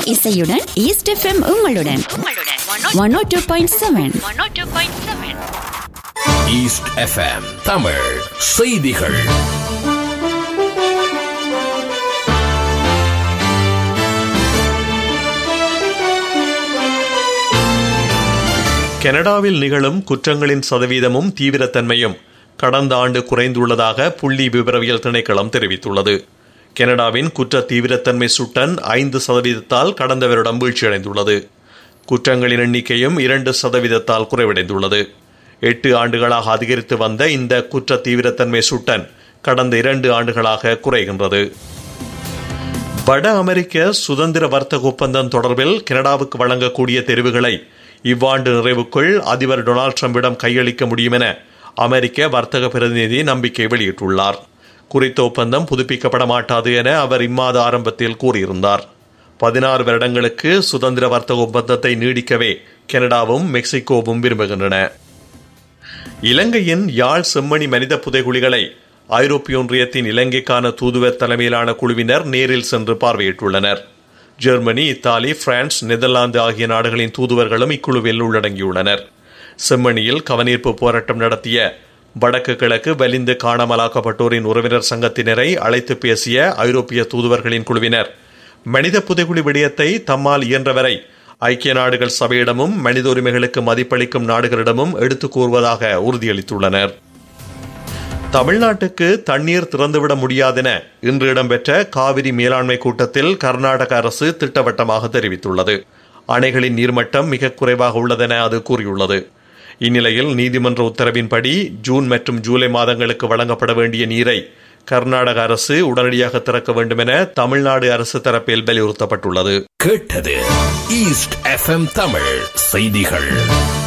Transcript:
இசையுடன் east FM உங்களுடன் one O two point seven east FM Tamil செய்திகள் கனடாவில் நிகழும் குற்றங்களின் சதவீதமும் தீவிரத்தன்மையும் கடந்த ஆண்டு குறைந்துள்ளதாக புள்ளி விவரவியல் திணைக்களம் தெரிவித்துள்ளது கனடாவின் குற்ற தீவிரத்தன்மை சுட்டன் ஐந்து சதவீதத்தால் கடந்த வருடம் வீழ்ச்சியடைந்துள்ளது குற்றங்களின் எண்ணிக்கையும் இரண்டு சதவீதத்தால் குறைவடைந்துள்ளது எட்டு ஆண்டுகளாக அதிகரித்து வந்த இந்த குற்ற தீவிரத்தன்மை சுட்டன் கடந்த இரண்டு ஆண்டுகளாக குறைகின்றது வட அமெரிக்க சுதந்திர வர்த்தக ஒப்பந்தம் தொடர்பில் கனடாவுக்கு வழங்கக்கூடிய தெரிவுகளை இவ்வாண்டு நிறைவுக்குள் அதிபர் டொனால்டு டிரம்பிடம் கையளிக்க முடியும் என அமெரிக்க வர்த்தக பிரதிநிதி நம்பிக்கை வெளியிட்டுள்ளார் குறித்த ஒப்பந்தம் புதுப்பிக்கப்பட மாட்டாது என அவர் இம்மாத ஆரம்பத்தில் கூறியிருந்தார் பதினாறு வருடங்களுக்கு சுதந்திர வர்த்தக ஒப்பந்தத்தை நீடிக்கவே கனடாவும் மெக்சிகோவும் விரும்புகின்றன இலங்கையின் யாழ் செம்மணி மனித புதைகுழிகளை ஐரோப்பிய ஒன்றியத்தின் இலங்கைக்கான தூதுவர் தலைமையிலான குழுவினர் நேரில் சென்று பார்வையிட்டுள்ளனர் ஜெர்மனி இத்தாலி பிரான்ஸ் நெதர்லாந்து ஆகிய நாடுகளின் தூதுவர்களும் இக்குழுவில் உள்ளடங்கியுள்ளனர் செம்மணியில் கவனீர்ப்பு போராட்டம் நடத்திய வடக்கு கிழக்கு வலிந்து காணாமலாக்கப்பட்டோரின் உறவினர் சங்கத்தினரை அழைத்து பேசிய ஐரோப்பிய தூதுவர்களின் குழுவினர் மனித புதைகுழி விடயத்தை தம்மால் இயன்றவரை ஐக்கிய நாடுகள் சபையிடமும் மனித உரிமைகளுக்கு மதிப்பளிக்கும் நாடுகளிடமும் எடுத்துக் கூறுவதாக உறுதியளித்துள்ளனர் தமிழ்நாட்டுக்கு தண்ணீர் திறந்துவிட முடியாதென இன்று இடம்பெற்ற காவிரி மேலாண்மை கூட்டத்தில் கர்நாடக அரசு திட்டவட்டமாக தெரிவித்துள்ளது அணைகளின் நீர்மட்டம் மிக குறைவாக உள்ளதென அது கூறியுள்ளது இந்நிலையில் நீதிமன்ற உத்தரவின்படி ஜூன் மற்றும் ஜூலை மாதங்களுக்கு வழங்கப்பட வேண்டிய நீரை கர்நாடக அரசு உடனடியாக திறக்க வேண்டும் என தமிழ்நாடு அரசு தரப்பில் வலியுறுத்தப்பட்டுள்ளது கேட்டது ஈஸ்ட் எஃப்எம் தமிழ் செய்திகள்